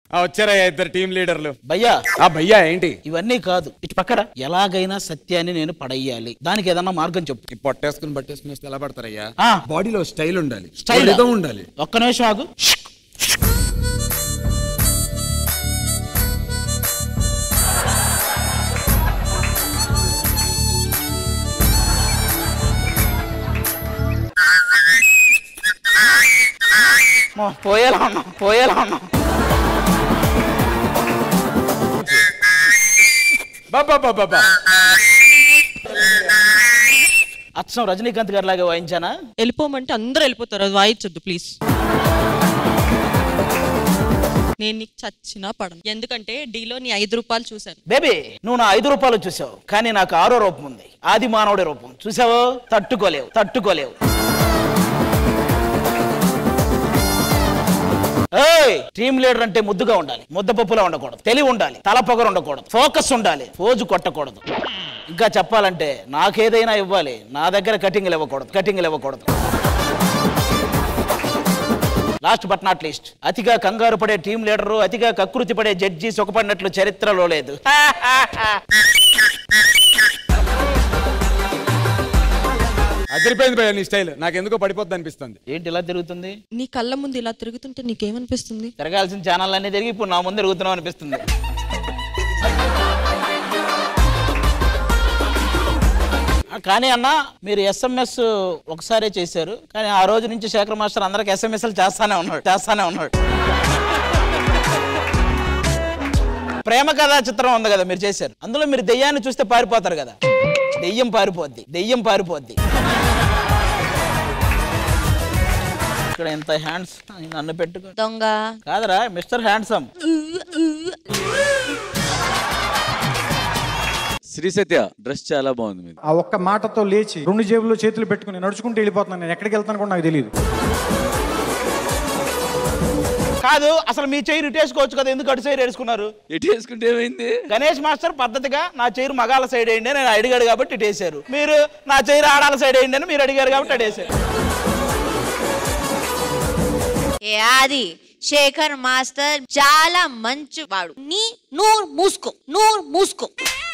ఆ, వచ్చారయ్యా ఇద్దరు టీం లీడర్లు భయ్యా ఆ భయ్యా ఏంటి ఇవన్నీ కాదు ఇటు పక్కన ఎలాగైనా సత్యాన్ని నేను పడేయాలి దానికి ఏదన్నా మార్గం చెప్పు ఈ పొట్టేసుకుని పట్టేసుకుని వస్తే ఎలా పడతారయ్యా ఆ. బాడీలో స్టైల్ ఉండాలి స్టైల్ ఏదో ఉండాలి ఒక్క నిమిషం ఆగు అమ్మో, పోయేలా ఉన్నాం పోయేలా ఉన్నాం బాబా బాబా అచ్చం రజనీకాంత్ గారి లాగే వాయించానా వెళ్ళిపోమంటే అందరూ వెళ్ళిపోతారు అది వాయించొద్దు ప్లీజ్ నేను నీకు చచ్చినా పడను ఎందుకంటే డీలో నీ ఐదు రూపాయలు చూశాను బేబీ నువ్వు నా ఐదు రూపాయలు చూసావు కానీ నాకు ఆరో రూపం ఉంది ఆది మానవుడి రూపం చూసావు తట్టుకోలేవు తట్టుకోలేవు ఏయ్ టీమ్ లీడర్ అంటే ముద్దుగా ఉండాలి ముద్దపప్పులా ఉండకూడదు తెలివి ఉండాలి తల పొగరు ఉండకూడదు ఫోకస్ ఉండాలి ఫోజు కొట్టకూడదు ఇంకా చెప్పాలంటే నాకేదైనా ఇవ్వాలి నా దగ్గర కటింగ్లు ఇవ్వకూడదు కటింగ్లు ఇవ్వకూడదు లాస్ట్ బట్ నాట్ లీస్ట్ అతిగా కంగారు పడే టీం లీడరు అతిగా కకృతి పడే జడ్జి సుఖపడినట్లు చరిత్రలో లేదు అదిరిపోయింది భయ్యా నీ స్టైల్ నాకెందుకో పడిపోద్ది అనిపిస్తుంది ఏంటి ఇలా తిరుగుతుంది నీ కళ్ళ ముందు ఇలా తిరుగుతుంటే నీకేమనిపిస్తుంది తిరగాల్సిన ఛానల్ అన్ని తిరిగి ఇప్పుడు నా ముందు తిరుగుతున్నాం అనిపిస్తుంది ఆ, కానీ అన్న మీరు ఎస్ఎంఎస్ ఒకసారే చేశారు కానీ ఆ రోజు నుంచి శేఖర్ మాస్టర్ అందరికి ఎస్ఎంఎస్లు చేస్తానే ఉన్నాడు చేస్తానే ఉన్నాడు ప్రేమ కథా చిత్రం ఉంది కదా మీరు చేశారు అందులో మీరు దెయ్యాన్ని చూస్తే పారిపోతారు కదా దెయ్యం పారిపోద్ది దెయ్యం పారిపోద్ది ఇక్కడ ఎంత హ్యాండ్స్ నన్ను పెట్టుకో దొంగ కాదరా mister handsome Shri Satya dress చాలా బాగుంది మీది ఆ ఒక్క మాటతో లేచి రెండు జేబుల్లో చేతులు పెట్టుకుని నడుచుకుంటూ వెళ్ళిపోతున్నాను నేను ఎక్కడికి వెళ్తాను కూడా నాకు తెలియదు కాదు అసలు మీ చైర్ ఇటేసుకోవచ్చు కదా ఎందుకు అటు సైడ్ వేసుకున్నారు ఎటు వేసుకుంటే ఏమైంది గణేష్ మాస్టర్ పద్ధతిగా నా చైర్ మగాల సైడ్ వేయండి అని నేను అడిగాడు కాబట్టి ఇటు వేసారు మీరు నా చైర్ ఆడాల సైడ్ వేయండి అని మీరు అడిగారు కాబట్టి అటు వేసారు ఏ ఆది శేఖర్ మాస్టర్ చాలా మంచి వాడు నీ నూరు మూసుకో నూరు మూసుకో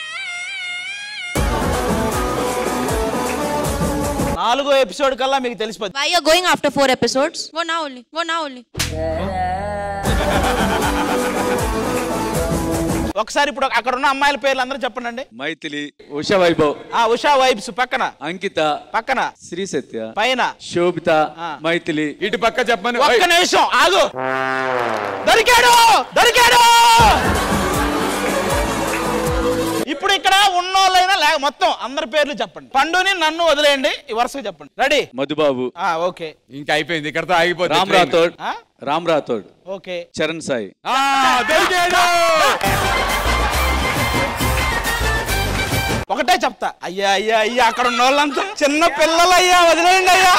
నాలుగో ఎపిసోడ్ కల్లా మీకు తెలిసిపోద్ది why are going after four episodes gonna only gonna only ఒకసారి ఇప్పుడు అక్కడ ఉన్న అమ్మాయిల పేర్లు అందరూ చెప్పండి మైథిలి ఉషా వైభవ్ ఆ ఉషా వైబ్స్ పక్కన అంకిత పక్కన శ్రీ సత్య పైన శోభిత ఆ. మైథిలి ఇటు పక్క చెప్పమని ఒక్క నిమిషం ఆగు దొరికాడు దొరికాడు ఇప్పుడు ఇక్కడ ఉన్నోళ్ళైనా లేక మొత్తం అందరి పేర్లు చెప్పండి పండుని నన్ను వదిలేయండి ఈ వరుసగా చెప్పండి రెడీ మధుబాబు ఆ ఓకే ఇంకా అయిపోయింది ఇక్కడతో ఆగిపోతుంది రామ్ train. రాథోడ్ ఆ? రామ్ రాథోడ్ ఓకే చరణ్ సాయి ఆ, దొరికాడు ఒకటే చెప్తా అయ్యా అయ్యా అయ్యా అక్కడ ఉన్న వాళ్ళంతా చిన్న పిల్లలు అయ్యా వదిలేయండి అయ్యా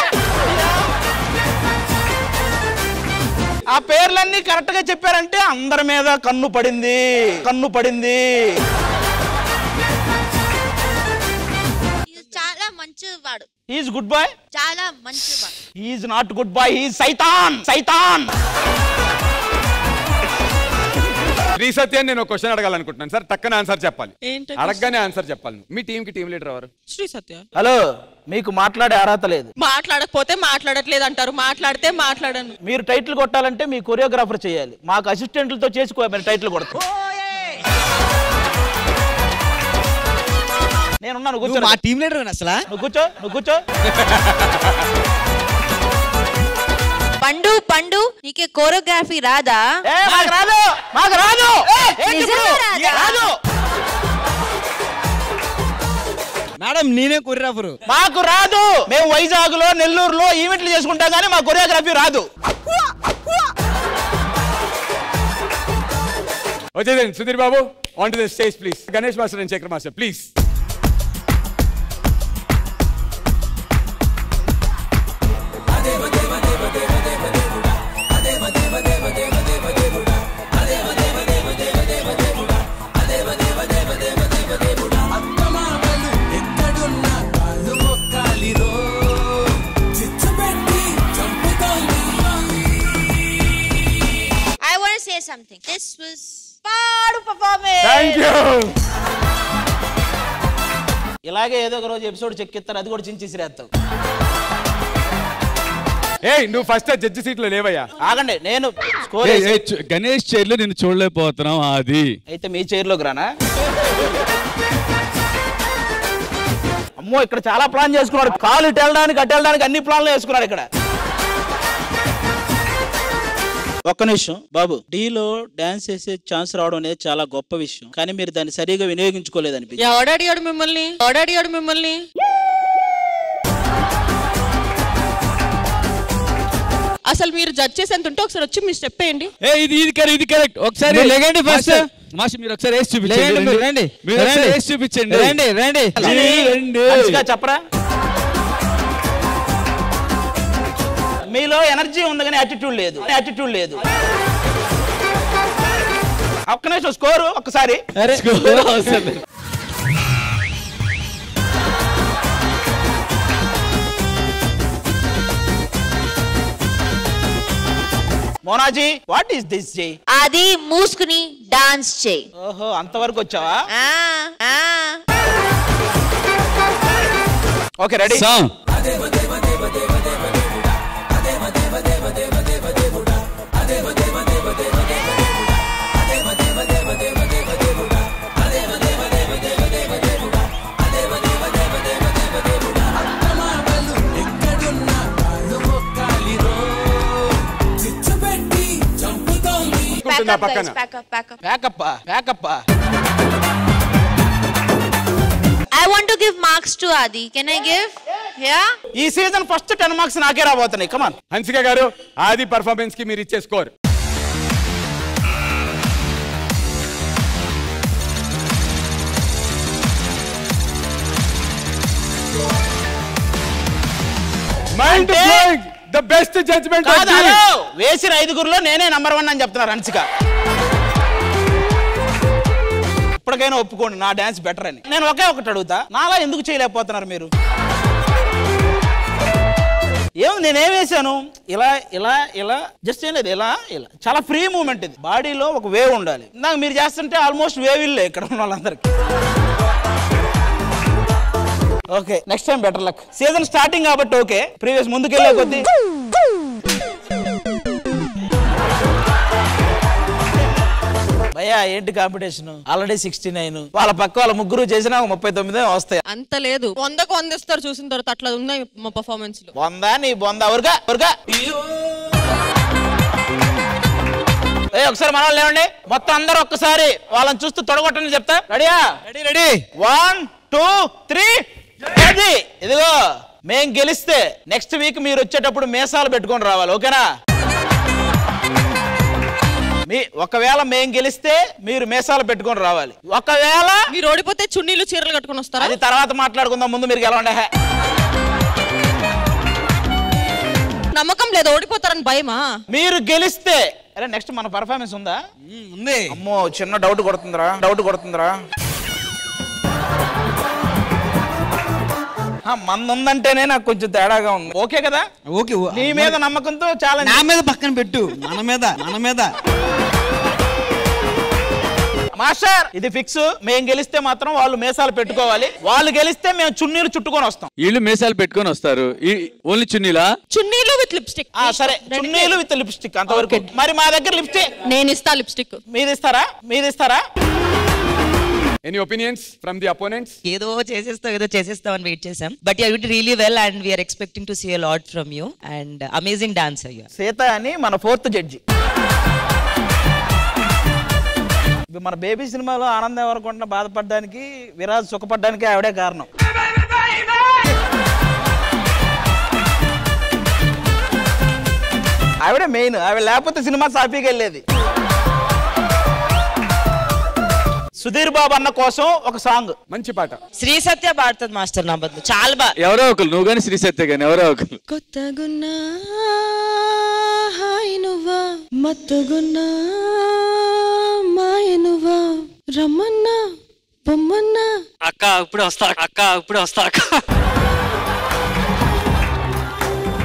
ఆ పేర్లన్నీ కరెక్ట్ గా చెప్పారంటే అందరి మీద కన్ను పడింది కన్ను పడింది చాలా మంచి వాడు ఈజ్ గుడ్ బాయ్ చాలా మంచి వాడు is not good boy is సైతాన్ సైతాన్ శ్రీ సత్యాన్ని నేను ఒక క్వశ్చన్ అడగాలనుకుంటున్నాను సార్ టక్కన ఆన్సర్ చెప్పాలి ఏంటి అడగగానే ఆన్సర్ చెప్పాలి మీ టీం కి టీం లీడర్ ఎవరు శ్రీ సత్య హలో మీకు మాట్లాడే అర్హత లేదు మాట్లాడకపోతే మాట్లాడట్లేదు అంటారు మాట్లాడితే మాట్లాడను మీరు టైటిల్ కొట్టాలంటే మీ కొరియోగ్రాఫర్ చేయాలి మాకు అసిస్టెంట్లతో చేసుకో మీరు టైటిల్ కొడతాం నేనున్నాను కూర్చో మా టీం లీడర్ అసలు నువ్వు కూర్చో నువ్వు కూర్చో పండు పండు నీకే కోరియోగ్రఫీ రాదా ఏ, మాకు రాదు మాకు రాదు ఏంటి నిజంగా ఇప్పుడు? రాదా? రాదు మేడం నేనే కొరియోగ్రాఫర్ మాకు రాదు మేము వైజాగ్ లో నెల్లూరులో ఈవెంట్లు చేసుకుంటాం కానీ మా కొరియోగ్రఫీ రాదు వచ్చేదండి Sudheer Babu on to the stage please Ganesh master and Shekar master please I want say something this this was పాడు పర్ఫార్మెన్స్ థ్యాంక్ యూ ఇలాగే ఏదో ఒక రోజు ఎపిసోడ్ చెక్కిస్తారు అది కూడా చించి సిరేస్తావు ఏయ్ నువ్వు ఫస్ట్ జడ్జి సీట్ లో లేవయ్యా ఆగండి నేను స్కోర్ ఏయ్, ఏయ్, చూ- గణేష్ చైర్లో నేను చూడలేకపోతున్నాం అది అయితే మీ చైర్లోకి రానా అమ్మో ఇక్కడ చాలా ప్లాన్ చేసుకున్నాడు కాలు ఇటు వెళ్ళడానికి అటు వెళ్ళడానికి అన్ని ప్లాన్లు వేసుకున్నాడు ఇక్కడ ఒక్క నిమిషం బాబు డీలో డాన్స్ చేసే ఛాన్స్ రావడం అనేది చాలా గొప్ప విషయం కానీ మీరు దాన్ని సరిగా వినియోగించుకోలేదనిపించింది ఎవడడిగాడు మిమ్మల్ని ఎవడడిగాడు మిమ్మల్ని అసలు మీరు జడ్జ్ చేసేంత ఉంటే ఒకసారి వచ్చి మీరు స్టెప్ వేయండి ఏ ఇది ఇది కరెక్ట్ ఇది కరెక్ట్ ఒకసారి మీరు లెగండి first. మాస్టర్, మాస్టర్ మీరు ఒకసారి వేసి చూపించండి లేండి మీరు రండి. రండి మీరు ఒకసారి రండి. వేసి చూపించండి రండి రండి మంచిగా చెప్పరా మీలో ఎనర్జీ ఉంది కానీ యాటిట్యూడ్ లేదు యాటిట్యూడ్ లేదు ఒక్క నిమిషం స్కోరు ఒక్కసారి అరే అవసరం లేదు. మోనాజీ వాట్ ఈస్ దిస్ జై అది మూసుకుని డాన్స్ చేయి ఓహో అంతవరకు వచ్చావా ఆ, ఆ. ఓకే రెడీ సాంగ్ కూర్చుంటున్నా Pack up, పక్కన guys, pack up, pack up. Pack up pack up I want to give marks to Adi. Can I give? Yeah? ఈ సీజన్ ఫస్ట్ టెన్ మార్క్స్ నాకే రాబోతున్నాయి కమాన్ హన్సిక గారు ఆది పర్ఫార్మెన్స్ కి మీరు ఇచ్చే score mind the best judgement కాదు హలో వేసిన ఐదుగురులో నేనే నంబర్ వన్ అని చెప్తున్నారు హన్సిక ఇప్పటికైనా ఒప్పుకోండి నా డాన్స్ బెటర్ అని నేను ఒకే ఒకటి అడుగుతా నాలా ఎందుకు చేయలేకపోతున్నారు మీరు ఏం నేనేం వేసాను ఇలా ఇలా ఇలా జస్ట్ ఏం లేదు ఇలా ఇలా చాలా ఫ్రీ మూమెంట్ ఇది బాడీలో ఒక వేవ్ ఉండాలి నాకు మీరు చేస్తుంటే ఆల్మోస్ట్ వేవ్ ఇల్లే ఇక్కడ ఉన్న వాళ్ళందరికీ okay next time better luck season starting కాబట్టి ఓకే ప్రీవియస్ ముందుకెళ్ళే కొద్దీ భయ్యా ఏంటి కాంపిటీషన్ ఆల్రెడీ సిక్స్టీ నైన్ వాళ్ళ పక్క వాళ్ళ ముగ్గురు చేసినా ఒక ముప్పై తొమ్మిది వస్తాయి అంత లేదు వందకు వంద ఇస్తారు చూసిన తర్వాత అట్లా ఉన్నాయి మా పర్ఫార్మెన్స్ లో బొందా నీ బొందా ఎవరుగా ఎవరుగా ఏ ఒకసారి మన వాళ్ళు లేవండి మొత్తం అందరూ ఒక్కసారి వాళ్ళని చూస్తూ తొడగొట్టని చెప్తా రెడీయా ready ready one two three అది ఇదిగో మేం గెలిస్తే నెక్స్ట్ వీక్ మీరు వచ్చేటప్పుడు మేసాలు పెట్టుకొని రావాలి ఓకేనా మీ ఒకవేళ మేం గెలిస్తే మీరు మేసాలు పెట్టుకొని రావాలి ఒకవేళ మీరు ఓడిపోతే చున్నీలు చీరలు కట్టుకొని వస్తారా అది తర్వాత మాట్లాడుకుందాం ముందు మీరు గెలవండి హే. నమ్మకం లేదు ఓడిపోతారని భయమా మీరు గెలిస్తే అరే నెక్స్ట్ మన పర్ఫార్మెన్స్ ఉందా ఉంది అమ్మో చిన్న డౌట్ కొడుతుందిరా డౌట్ కొడుతుందిరా ఆ, మంది ఉందంటేనే నాకు కొంచెం తేడాగా ఉంది ఓకే కదా ఓకే ఓ- నీ మీద నమ్మకంతో చాలా నా మీద పక్కన పెట్టు మన మీద మన మీద మాస్టర్ ఇది ఫిక్స్ మేము గెలిస్తే మాత్రం వాళ్ళు మేసాలు పెట్టుకోవాలి వాళ్ళు గెలిస్తే మేము చున్నీలు చుట్టుకొని వస్తాం వీళ్ళు మీసాలు పెట్టుకొని వస్తారు ఈ ఓన్లీ చున్నీలా చున్నీలు విత్ లిప్స్టిక్ ఆ సరే చున్నీలు విత్ లిప్స్టిక్ అంతవరకు మరి మా దగ్గర లిప్స్టిక్ నేను ఇస్తా లిప్స్టిక్ మీది ఇస్తారా మీది ఇస్తారా any opinions from the opponents ఏదో చేసేస్తావు ఏదో చేసేస్తావు అని వెయిట్ చేసాం but you did really well and we are expecting to see a lot from you and amazing dancer you Sita అని మన ఫోర్త్ జడ్జి ఇప్పుడు మన బేబీ సినిమాలో ఆనందం ఎవరకుండా బాధపడడానికి విరాజ్ సుఖపడడానికి ఆవిడే కారణం ఆవిడే మెయిన్ ఆవిడ లేకపోతే సినిమా సాఫీకి వెళ్ళేది సుధీర్ బాబు అన్న కోసం ఒక సాంగ్ మంచి పాట శ్రీ సత్య పాడుతుంది మాస్టర్ నా బదులు చాలా బాగా ఎవరో ఒకరు నువ్వు కానీ శ్రీ సత్య కానీ ఎవరో ఒకరు కొత్తగున్నా హాయ్ నువ్వా మత్తుగున్నా మాయ నువ్వా రమ్మన్నా పొమ్మన్నా అక్క ఇప్పుడు వస్తా అక్క ఇప్పుడు వస్తా అక్క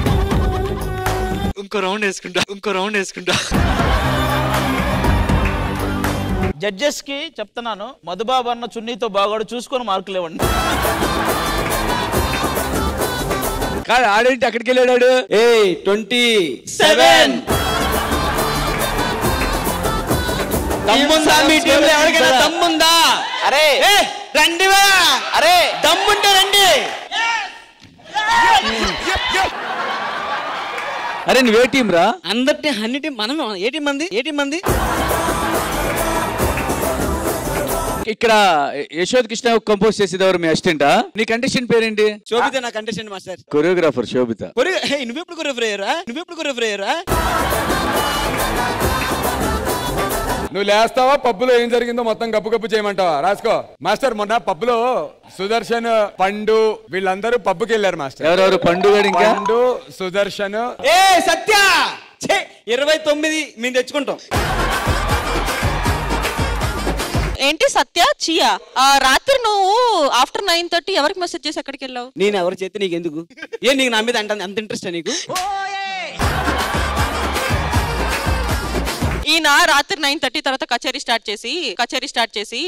ఇంకో రౌండ్ వేసుకుంటా ఇంకో రౌండ్ వేసుకుంటా జడ్జెస్ కి చెప్తున్నాను మధుబాబు అన్న చున్నీతో బాగాడు చూసుకొని మార్కులు ఇవ్వండి కాదు ఆడేంటి అక్కడికి వెళ్ళాడు ఏ ట్వంటీ సెవెన్ దమ్ముందా మీ టీంలో ఎవరికైనా దమ్ముందా అరే ఏ రండివా అరే దమ్ముంటే రండి అరే నువ్వే టీం రా అందరినీ అన్ని టీం మనం ఏ టీం మంది ఏ టీం మంది ఇక్కడ యశోద్ కృష్ణ కంపోజ్ చేసేది ఎవరు మీ అసిస్టెంటా నీ కండిషన్ పేరేంటి శోభిత నా కంటెస్టెంట్ మాస్టర్ కొరియోగ్రాఫర్ శోభిత కొరి హే, నువ్వెప్పుడు కొరియోగ్రఫర్ అయ్యారా నువ్వెప్పుడు కొరియోగ్రఫర్ అయ్యారా నువ్వు లేస్తావా పబ్బులో ఏం జరిగిందో మొత్తం గప్పు గప్పు చేయమంటావా రాసుకో మాస్టర్ మొన్న పబ్బులో సుదర్శన్ పండు వీళ్ళందరూ పబ్బుకి వెళ్ళారు మాస్టర్ ఎవరెవరు పండుగ ఇంకా పండు సుదర్శన్ ఏ సత్య ఛే, ఇరవై తొమ్మిది మేము తెచ్చుకుంటాం ఏంటి సత్య చియా ఆ, రాత్రి నువ్వు ఆఫ్టర్ నైన్ థర్టీ ఎవరికి మెసేజ్ చేసి ఎక్కడికి వెళ్ళావు నేను ఎవరు చేస్తే నీకు ఎందుకు ఏ నీకు నా మీద అంత అంత ఇంట్రెస్ట్ నీకు ఈయన రాత్రి నైన్ థర్టీ తర్వాత కచేరీ స్టార్ట్ చేసి కచేరీ స్టార్ట్ చేసి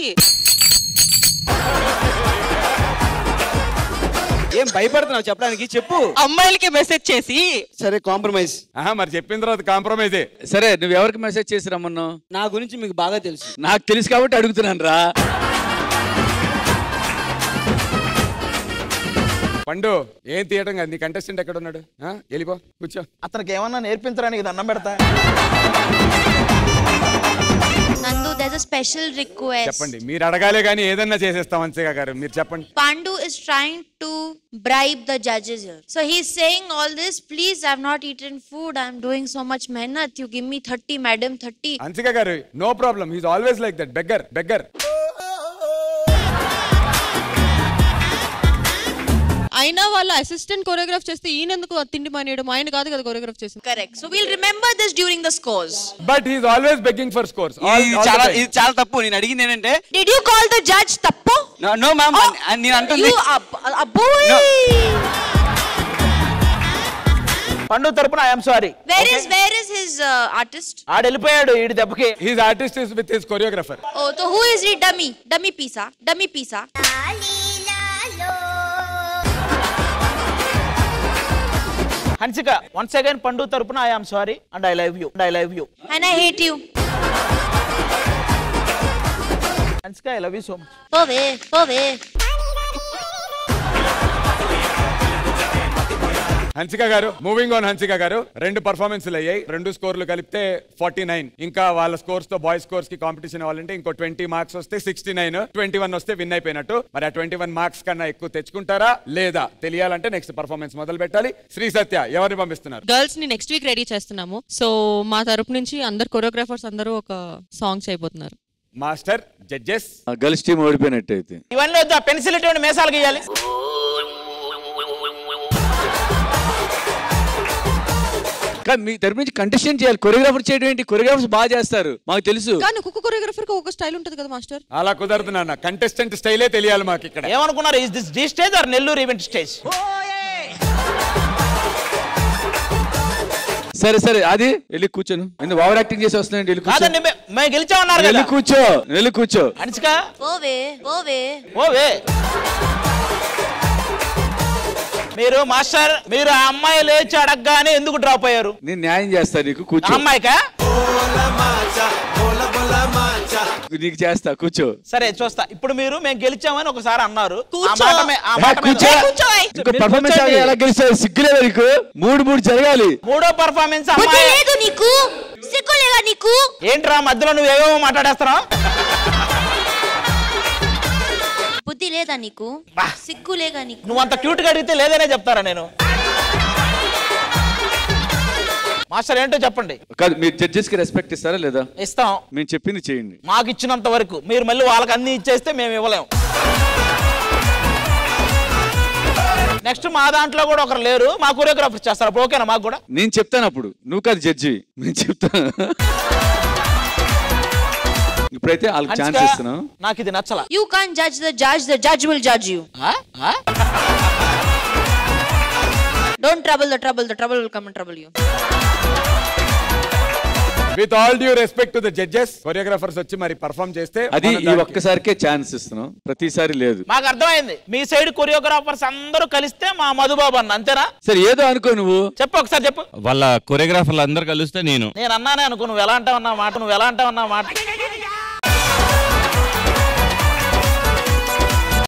ఏం భయపడుతున్నావు చెప్పడానికి చెప్పు అమ్మాయిలకి మెసేజ్ చేసి సరే కాంప్రమైజ్ ఆహా మరి చెప్పిన తర్వాత కాంప్రమైజే సరే నువ్వు ఎవరికి మెసేజ్ చేసి రమ్మన్నావు నా గురించి మీకు బాగా తెలుసు నాకు తెలుసు కాబట్టి అడుగుతున్నాను రా పండు ఏం తీయటం కాదు నీ కంటెస్టెంట్ ఎక్కడ ఉన్నాడు ఆ, వెళ్ళిపో కూర్చో అతనికి ఏమన్నా నేర్పించడానికి దండం పెడతా Nandu, there's a special request. చెప్పండి మీరు అడగాలే కానీ ఏదన్నా చేసేస్తాం అంతేగా గారు మీరు చెప్పండి Pandu is trying to bribe the judges here. So he's saying all this, please, I've not eaten food. I'm doing so much mehnat. You give me 30, madam, 30. Anthika గారు no problem he's always like that beggar beggar అయినా వాళ్ళ assistant choreograph చేస్తే ఈయన ఎందుకు తిండి మానేయడం ఆయన కాదు కదా కొరియోగ్రాఫ్ చేసింది Correct. So we'll remember this during the scores. But he's always begging for scores ఇది చాలా ఇది చాలా తప్పు నేను అడిగింది ఏంటంటే Did you call the judge Tappo? No ma'am నేను అంటుంది You, ab- abbo. పండు తరపున I'm sorry Where is where is his uh, artist? ఆడు వెళ్ళిపోయాడు ఈడి దెబ్బకి he's artist is with his choreographer Oh, so who is he? Dummy, dummy pisa, dummy pisa. Hansika once again Pandu తరపున I'm sorry and I love you and I love you And I hate you. Hansika I love you so much Go away, go away. Hansika గారు moving on Hansika గారు రెండు పర్ఫార్మెన్స్లు అయ్యాయి రెండు స్కోర్లు కలిపితే forty nine ఇంకా వాళ్ళ scores తో బాయ్స్ స్కోర్స్ కి కాంపిటీషన్ అవ్వాలంటే ఇంకో ట్వంటీ మార్క్స్ వస్తే సిక్స్టీ నైన్ ట్వంటీ వన్ వస్తే విన్ అయిపోయినట్టు మరి ఆ ట్వంటీ వన్ మార్క్స్ కన్నా ఎక్కువ తెచ్చుకుంటారా లేదా తెలియాలంటే నెక్స్ట్ పర్ఫార్మెన్స్ మొదలు పెట్టాలి శ్రీ సత్య ఎవరిని పంపిస్తున్నారు గర్ల్స్ ని నెక్స్ట్ వీక్ రెడీ చేస్తున్నాము సో మా తరపు నుంచి అందరు కొరియోగ్రాఫర్స్ అందరూ ఒక సాంగ్ చేయబోతున్నారు మాస్టర్ జడ్జెస్ గర్ల్స్ టీం ఓడిపోయినట్టు అయితే ఇవన్నీ వద్దు ఆ పెన్సిల్ ఇటువంటి మేసాలు గీయాలి కానీ మీ తరపు నుంచి కంటెస్టెంట్ చేయాలి కొరియోగ్రాఫర్ చేయడం ఏంటి కొరియోగ్రాఫర్స్ బాగా చేస్తారు మాకు తెలుసు కానీ ఒక్కొక్క కొరియోగ్రాఫర్ కి ఒక స్టైల్ ఉంటుంది కదా మాస్టర్ అలా కుదరదు నాన్న కంటెస్టెంట్ స్టైలే తెలియాలి మాకు ఇక్కడ ఏమనుకున్నారు is this the stage or Nellore event stage సరే సరే అది వెళ్ళి కూర్చోను ఎందుకు ఓవర్ యాక్టింగ్ చేసి వస్తున్నాయండి వెళ్ళి కూర్చో కాదండి మే- మేము గెలిచామన్నారు వెళ్ళి కదా కూర్చో వెళ్ళి కూర్చో Hansika Go away, go away. ఓవే మీరు మాస్టర్ మీరు ఆ అమ్మాయి లేచి అడగగానే ఎందుకు డ్రాప్ అయ్యారు నేను న్యాయం చేస్తా నీకు ఆ కూర్చో అమ్మాయికా నీకు చేస్తా కూర్చో సరే చూస్తా ఇప్పుడు మీరు మేము గెలిచామని ఒకసారి అన్నారు ఆ కూర్చో. మాట మే- ఆ ఏ, మాట మీద- కూర్చో. ఏ, కూర్చోయ్. ఇంకో మీరు పర్ఫార్మెన్స్ కూర్చోండి. ఎలా గెలుస్తుంది సిగ్గులేదా నీకు మూడు మూడు జరగాలి మూడో పర్ఫార్మెన్స్ బుద్ధి అమ్మాయి లేదు నీకు సిగ్గులేదా నీకు ఏంట్రా మధ్యలో నువ్వు ఏవేమో మాట్లాడేస్తున్నావు బుద్ధి లేదా నీకు సిగ్గు లేగా నీకు నువ్వు అంత క్యూట్ గా అడిగితే లేదనే చెప్తారా నేను మాస్టర్ ఏంటో చెప్పండి కాదు మీరు జడ్జెస్ కి రెస్పెక్ట్ ఇస్తారా లేదా ఇస్తాం మేము చెప్పింది చేయండి మాకు ఇచ్చినంత వరకు మీరు మళ్ళీ వాళ్ళకి అన్ని ఇచ్చేస్తే మేము ఇవ్వలేం నెక్స్ట్ మా దాంట్లో కూడా ఒకరు లేరు మా కొరియోగ్రాఫర్ చేస్తారు అప్పుడు ఓకేనా మాకు కూడా నేను చెప్తాను అప్పుడు నువ్వు కాదు జడ్జి నేను చెప్తాను ఇప్పుడైతే వాళ్ళకి ఛాన్స్ హన్సిక, ఇస్తున్నాను నాకు ఇది నచ్చల You can't judge the judge, the judge will judge you. ఆ? ఆ? Don't trouble the trouble, the trouble will come and trouble you. With all due respect to the judges choreographers వచ్చి మరి పర్ఫామ్ చేస్తే అది మనం ఈ దానికి- ఒక్కసారికే ఛాన్స్ ఇస్తున్నాం ప్రతిసారి లేదు మాకు అర్థమైంది మీ సైడ్ కొరియోగ్రాఫర్స్ అందరూ కలిస్తే మా మధుబాబు అన్న అంతేనా సరే ఏదో అనుకో నువ్వు చెప్పు ఒకసారి చెప్పు వాళ్ళ కొరియోగ్రాఫర్లు అందరు కలిస్తే నేను నేను అన్నానే అనుకో నువ్వు ఎలా అంటావన్నా మాట నువ్వు ఎలా అంటావన్నా మాట